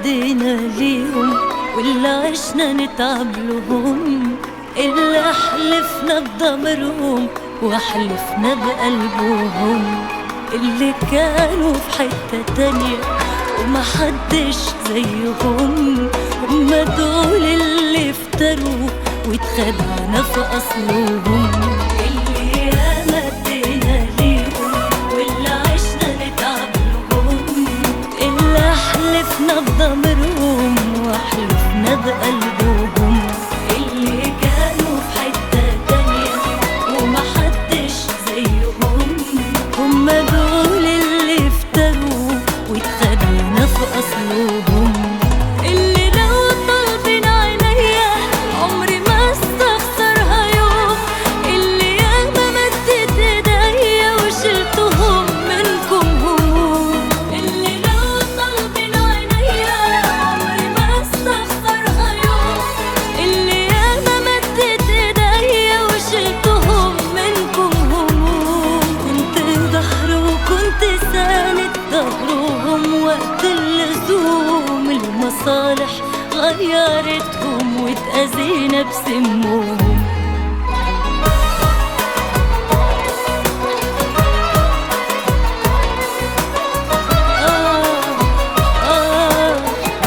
مدينا ليهم واللي عشنا نتعب لهم اللي حلفنا بضمرهم وحلفنا بقلبهم اللي كانوا في حتة تانية ومحدش زيهم هما دول اللي افتروا واتخدعنا في أصلهم اللي ياما ادينا ليهم واللي عشنا نتعب لهم اللي حلفنا بضمرهم وحلفنا بقلبهم اللي كانوا في حتة تانية ومحدش زيهم هما دول اللي افتروا واتخدعنا في أصلهم اللي لو طالبين عينيا عمري ما استخسرها يوم اللي ياما مدت ايديا وشلتهم منكم هموم اللي لو طالبين عينيا عمري ما استخسرها يوم اللي ياما مدت ايديا وشلتهم منكم هموم كنت ظهر وكنت ساند ظهرهم وقت اللزوم المصالح غيرتهم واتأذينا بسمهم آه آه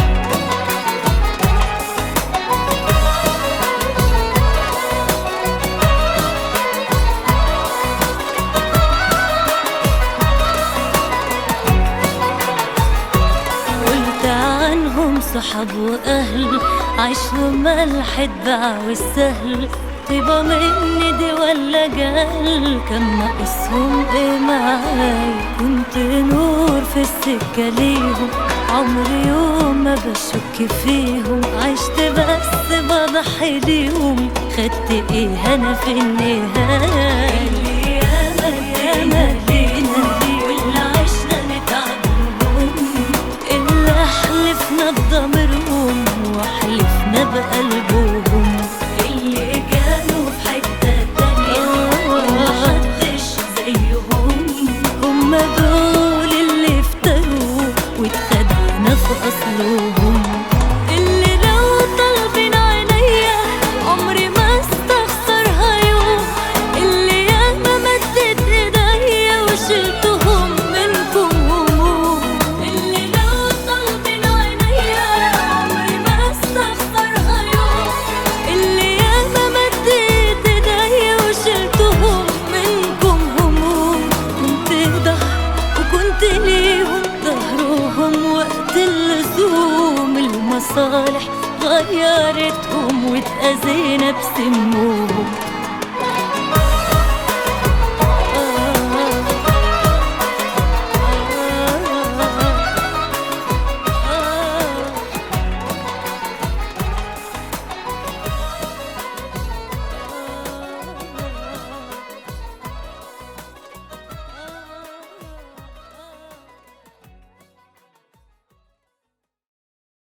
قلت عنهم صحاب واهل عيشوا ملح الدع والسهل طيبة مني دي ولا جهل كان ناقصهم ايه معاي كنت نور في السكة ليهم عمري يوم ما بشك فيهم عشت بس بضحي ليهم خدت ايه انا في النهاية اللي ياما ياما لينا واللي عشنا نتعب لهم اللي حلفنا بضمرهم وحلفنا بقلبهم اللي كانوا في حتة تانية ومحدش زيهم هما دول اللي افتروا واتخدعنا في أصلهم اللي لو طالبين عينيا عمري ما استخسرها يوم اللي ياما مدت ايديا وشلتهم منكم هموم اللي لو طالبين عينيا عمري ما استخسرها يوم اللي ياما مدت ايديا وشلتهم منكم هموم كنت ظهر وكنت ليهم ظهرهم وقت اللزوم المصالح غيرتهم واتأذينا بسمهم